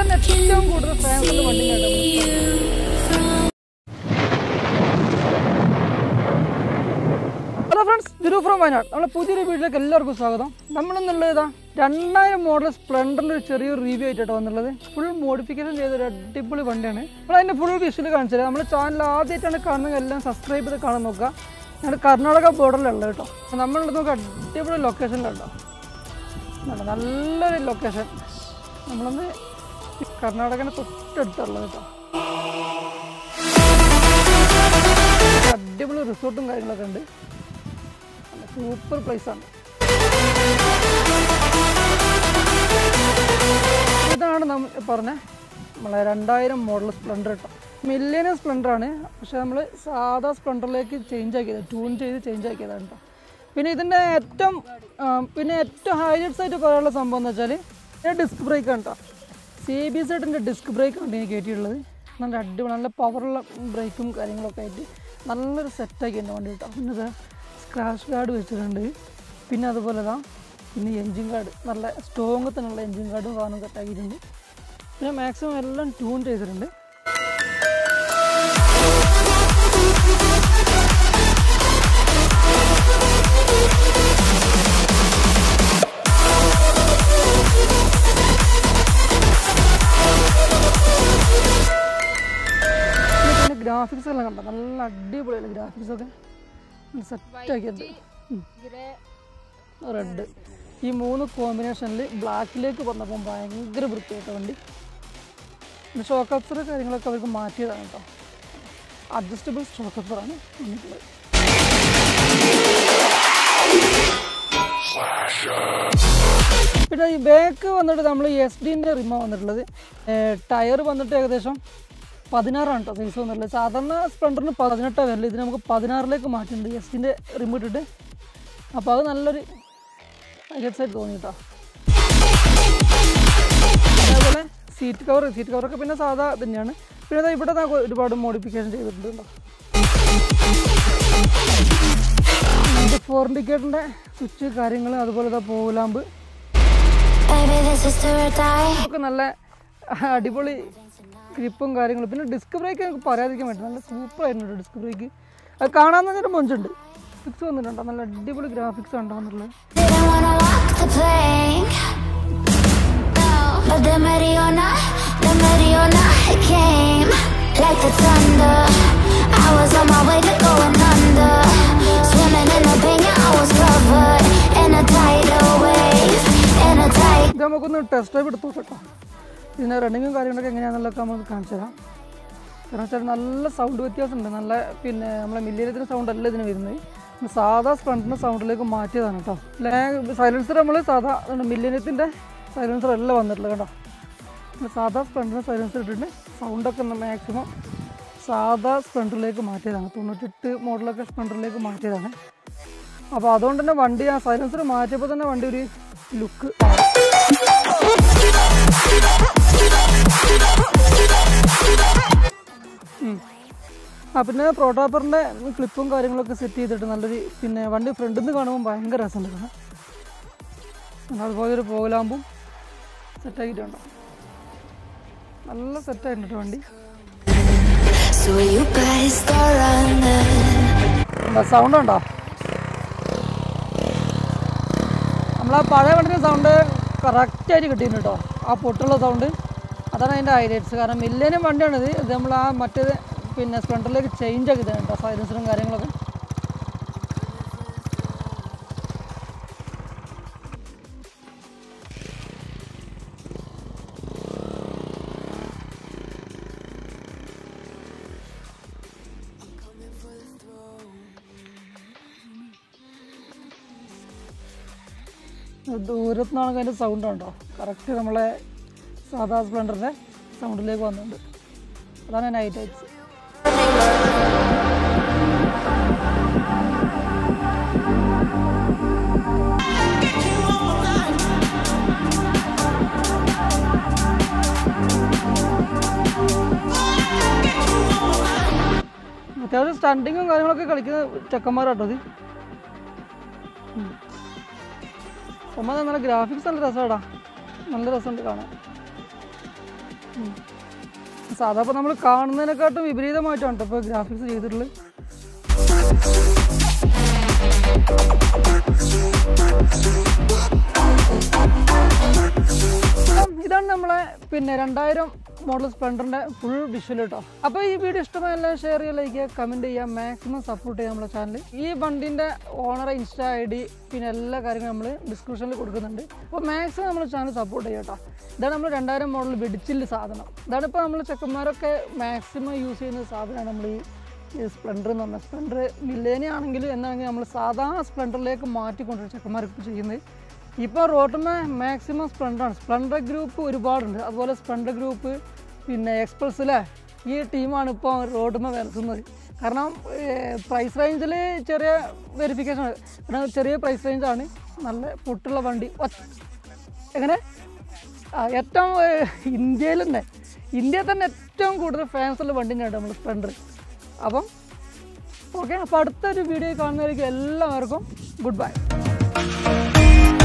തന്നെ ഏറ്റവും കൂടുതൽ ഫേമസ് വണ്ടി hello friends Guru from Wayanad നമ്മളെ പുതിയൊരു വീട്ടിലേക്ക് എല്ലാവർക്കും സ്വാഗതം നമ്മളെന്നുള്ളത് ഇതാ രണ്ടായിരം മോഡൽ സ്പ്ലെൻഡറിൻ്റെ ഒരു ചെറിയൊരു റിവ്യൂ ആയിട്ടാണ് വന്നുള്ളത് ഫുൾ മോഡിഫിക്കേഷൻ ചെയ്ത ഒരു അടിപൊളി വണ്ടിയാണ് നമ്മൾ അതിൻ്റെ ഫുൾ വിഷ്വൽ കാണിച്ചത് നമ്മുടെ ചാനൽ ആദ്യമായിട്ടാണ് കാണുന്നത് എല്ലാം സബ്സ്ക്രൈബ് ചെയ്ത് കാണാൻ നോക്കുക ഞങ്ങൾ കർണാടക ബോർഡറിലുള്ളത് കേട്ടോ നമ്മളുടെ നോക്കുക അടിപൊളി ലൊക്കേഷനിലുണ്ടോ നല്ല- നല്ലൊരു ലൊക്കേഷൻ നമ്മളൊന്ന് കർണാടകന് തൊട്ടടുത്തുള്ളത് കേട്ടോ അടിപൊളി റിസോർട്ടും കാര്യങ്ങളൊക്കെ ഉണ്ട് നല്ല സൂപ്പർ പ്ലേസ് ആണ് ഇതാണ് നമ്മൾ പറഞ്ഞ നമ്മളെ രണ്ടായിരം മോഡൽ സ്പ്ലെൻഡർ കേട്ടോ മില്ലിയൻ സ്പ്ലെൻഡർ ആണ് പക്ഷെ നമ്മൾ സാധാ സ്പ്ലെൻഡറിലേക്ക് ചേഞ്ച് ആക്കിയത് ട്യൂൺ ചെയ്ത് ചേഞ്ച് ആക്കിയതാണ് കേട്ടോ പിന്നെ ഇതിൻ്റെ ഏറ്റവും ആ, പിന്നെ ഏറ്റവും ഹൈലൈറ്റ്സ് ആയിട്ട് പറയാനുള്ള സംഭവം എന്ന് വെച്ചാൽ ഡിസ്ക് ബ്രേക്ക് ആണ് കേട്ടോ സി ബി സെറ്റിൻ്റെ ഡിസ്ക് ബ്രേക്ക് ആണ് ഞാൻ കയറ്റിയിട്ടുള്ളത് നല്ല അടിപൊളി നല്ല പവറുള്ള ബ്രേക്കും കാര്യങ്ങളൊക്കെ ആയിട്ട് നല്ലൊരു സെറ്റാക്കി എൻ്റെ വണ്ടി കേട്ടോ പിന്നെ ഇത് സ്ക്രാച്ച് ഗാർഡ് വെച്ചിട്ടുണ്ട് പിന്നെ അതുപോലെ ഇതാ പിന്നെ എൻജിൻ ഗാർഡ് നല്ല സ്ട്രോങ് തന്നെയുള്ള എൻജിൻ ഗാർഡും സാധനം സെറ്റാക്കിയിട്ടുണ്ട് പിന്നെ മാക്സിമം എല്ലാം ട്യൂൺ ചെയ്തിട്ടുണ്ട് പിന്നെ ഗ്രാഫിക്സ് എല്ലാം കണ്ടോ നല്ല അടിപൊളിയാണ് ഗ്രാഫിക്സ് ഒക്കെ സെറ്റാക്കിയത് റെഡ് ഈ മൂന്ന് കോമ്പിനേഷനിൽ ബ്ലാക്കിലേക്ക് വന്നപ്പോൾ ഭയങ്കര വൃത്തിയായിട്ട വണ്ടി പിന്നെ ഷോക്ക് അപ്സർ കാര്യങ്ങളൊക്കെ അവർക്ക് മാറ്റിയതാണ് കേട്ടോ അഡ്ജസ്റ്റബിൾ ഷോക്ക് അപ്സറാണ് വന്നിട്ടുള്ളത് പിന്നെ ഈ ബാക്ക് വന്നിട്ട് നമ്മൾ എസ് ഡിൻ്റെ റിമ വന്നിട്ടുള്ളത് ടയർ വന്നിട്ട് ഏകദേശം പതിനാറാണ് കേട്ടോ സൈസ് വന്നിട്ടുള്ളത് സാധാരണ സ്പ്ലെൻഡറിന് പതിനെട്ടാണ് വരല് ഇത് നമുക്ക് പതിനാറിലേക്ക് മാറ്റിയിട്ടുണ്ട് എസ് ഡിൻ്റെ റിമ ഇട്ടിട്ട് അപ്പോൾ അത് നല്ലൊരു ഹൈലൈറ്റ്സ് ആയിട്ട് തോന്നി കേട്ടോ അതേപോലെ സീറ്റ് കവർ സീറ്റ് കവറൊക്കെ പിന്നെ സാധാ തന്നെയാണ് പിന്നെ ദാ ഇവിടെ ദാ ഒരുപാട് മോഡിഫിക്കേഷൻ ചെയ്തിട്ടുണ്ട് കേട്ടോ ഇത് ഫോർ ഇൻഡിക്കേറ്ററിൻ്റെ സ്വിച്ച് കാര്യങ്ങൾ അതുപോലെ ഇതാ പോലാമ്പ് Baby, this is do or die. ഒക്കെ നല്ല അടിപൊളി ഗ്രിപ്പും കാര്യങ്ങളും പിന്നെ ഡിസ്ക് ബ്രേക്ക് നമുക്ക് പറയാതിരിക്കാൻ പറ്റും നല്ല സൂപ്പർ ആയിരുന്നു ഡിസ്ക് ബ്രേക്ക് അത് കാണാൻ തന്നെ ഒരു മൊഞ്ചുണ്ട് ഫിക്സ് വന്നിട്ടുണ്ടോ നല്ല അടിപൊളി ഗ്രാഫിക്സ് ഉണ്ടോ എന്നുള്ളത് Didn't wanna walk the plank. No. But the Mariona, the Mariona, it came like the thunder. I was on my way to going under. Swimming in the pain, yeah, I was covered in a tidal wave. In a tide. ഇത് നമുക്കൊന്ന് test drive എടുത്തു കേട്ടോ ഇതിൻ്റെ റണ്ണിങ്ങും കാര്യങ്ങളൊക്കെ എങ്ങനെയാണെന്നുള്ളതൊക്കെ നമുക്ക് കാണിച്ചു തരാം കാരണം വെച്ചാൽ നല്ല സൗണ്ട് വ്യത്യാസമുണ്ട് നല്ല പിന്നെ നമ്മളെ മില്ലിയത്തിൻ്റെ സൗണ്ട് അല്ല ഇതിന് വരുന്നത് സാധാ സ്പ്ലണ്ടിൻ്റെ സൗണ്ടിലേക്ക് മാറ്റിയതാണ് കേട്ടോ സൈലൻസർ നമ്മൾ സാധാ മില്ലിയനത്തിൻ്റെ സൈലൻസർ അല്ല വന്നിട്ടുള്ളത് കേട്ടോ നമ്മൾ സാധാ സ്പ്ലണ്ടിൻ്റെ സൈലൻസർ ഇട്ടിട്ട് സൗണ്ടൊക്കെ മാക്സിമം സാധാ സ്പ്ലണ്ടറിലേക്ക് മാറ്റിയതാണ് തൊണ്ണൂറ്റെട്ട് മോഡലൊക്കെ സ്പ്ലണ്ടറിലേക്ക് മാറ്റിയതാണ് അപ്പോൾ അതുകൊണ്ട് തന്നെ വണ്ടി ആ സൈലൻസർ മാറ്റിയപ്പോൾ തന്നെ വണ്ടി ഒരു ലുക്ക് ആ പിന്നെ പ്രോട്ടോപ്പറിൻ്റെ ക്ലിപ്പും കാര്യങ്ങളൊക്കെ സെറ്റ് ചെയ്തിട്ട് നല്ലൊരു പിന്നെ വണ്ടി ഫ്രണ്ടിൽ നിന്ന് കാണുമ്പോൾ ഭയങ്കര രസമുണ്ട് കാണാൻ പിന്നെ അതുപോലെ ഒരു പോലാമ്പും സെറ്റാക്കിയിട്ടുണ്ടോ നല്ല സെറ്റായിട്ടുണ്ട് വണ്ടി So you better start running. Sound ഉണ്ടോ നമ്മളാ പഴയ വണ്ടിൻ്റെ സൗണ്ട് കറക്റ്റായിട്ട് കിട്ടിയിട്ടുണ്ട് കേട്ടോ ആ പൊട്ടുള്ള സൗണ്ട് അതാണ് അതിൻ്റെ ഹൈലൈറ്റ്സ് കാരണം മില്ലേനും വണ്ടിയാണിത് ഇത് നമ്മൾ ആ മറ്റേത് പിന്നെ സ്പ്ലെൻഡറിലേക്ക് ചേഞ്ച് ആക്കിയതാണ് കേട്ടോ സൈലൻസറും കാര്യങ്ങളൊക്കെ ദൂരത്തു നിന്നാണെങ്കിൽ അതിൻ്റെ സൗണ്ട് ഉണ്ടോ കറക്റ്റ് നമ്മളെ സാധാ സ്പ്ലെൻഡറിൻ്റെ സൗണ്ടിലേക്ക് വന്നിട്ടുണ്ട് അതാണ് അതിൻ്റെ ഹൈലൈറ്റ്സ് അത്യാവശ്യം സ്റ്റണ്ടിങ്ങും കാര്യങ്ങളൊക്കെ കളിക്കുന്ന ചെക്കന്മാരാട്ടോ ഇത് ഒമ്പത് നല്ല ഗ്രാഫിക്സ് നല്ല രസമാടാ നല്ല രസമുണ്ട് കാണാൻ സാധാ ഇപ്പോൾ നമ്മൾ കാണുന്നതിനെക്കാട്ടും വിപരീതമായിട്ടാണ് കേട്ടോ ഇപ്പോൾ ഗ്രാഫിക്സ് ചെയ്തിട്ടുള്ളത് അപ്പം ഇതാണ് നമ്മളെ പിന്നെ രണ്ടായിരം മോഡൽ സ്പ്ലെൻഡറിൻ്റെ ഫുൾ വിഷ്വൽ കേട്ടോ അപ്പോൾ ഈ വീഡിയോ ഇഷ്ടമായ എല്ലാം ഷെയർ ചെയ്യുക ലൈക്ക് ചെയ്യുക കമൻറ്റ് ചെയ്യുക മാക്സിമം സപ്പോർട്ട് ചെയ്യുക നമ്മുടെ ചാനൽ ഈ വണ്ടിൻ്റെ ഓണറെ ഇൻസ്റ്റാ ഐ ഡി പിന്നെ എല്ലാ കാര്യങ്ങളും നമ്മൾ ഡിസ്ക്രിപ്ഷനിൽ കൊടുക്കുന്നുണ്ട് അപ്പോൾ മാക്സിമം നമ്മുടെ ചാനൽ സപ്പോർട്ട് ചെയ്യുക കേട്ടോ ഇതാണ് നമ്മൾ രണ്ടായിരം മോഡൽ വെടിച്ചില് സാധനം ഇതാണ് ഇപ്പോൾ നമ്മൾ ചെക്കന്മാരൊക്കെ മാക്സിമം യൂസ് ചെയ്യുന്ന സാധനമാണ് നമ്മൾ ഈ ഈ സ്പ്ലെൻഡർ എന്ന് പറഞ്ഞാൽ സ്പ്ലെൻഡർ മില്ലേനി ആണെങ്കിൽ എന്നാണെങ്കിൽ നമ്മൾ സാധാ സ്പ്ലെൻഡറിലേക്ക് മാറ്റിക്കൊണ്ടിരുന്ന ചെക്കന്മാരൊക്കെ ചെയ്യുന്നത് ഇപ്പോൾ റോട്ടുമേ മാക്സിമം സ്പ്ലെൻഡറാണ് സ്പ്ലെൻഡർ ഗ്രൂപ്പ് ഒരുപാടുണ്ട് അതുപോലെ സ്പ്ലെൻഡർ ഗ്രൂപ്പ് പിന്നെ എക്സ്പ്രസ് അല്ലേ ഈ ടീമാണ് ഇപ്പോൾ റോഡുമേ വരത്തുന്നത് കാരണം പ്രൈസ് റേഞ്ചിൽ ചെറിയ വെരിഫിക്കേഷൻ കാരണം ചെറിയ പ്രൈസ് റേഞ്ചാണ് നല്ല പൊട്ടുള്ള വണ്ടി ഒറ്റ- എങ്ങനെ ആ ഏറ്റവും ഏഹ്, ഇന്ത്യയിൽ തന്നെ ഇന്ത്യയിൽ തന്നെ ഏറ്റവും കൂടുതൽ ഫാൻസ് ഉള്ള വണ്ടി തന്നെയാണ് നമ്മൾ സ്പ്ലെൻഡർ അപ്പം ഓക്കെ അപ്പോൾ അടുത്തൊരു വീഡിയോ കാണുന്നവർക്ക് എല്ലാവർക്കും ഗുഡ് ബൈ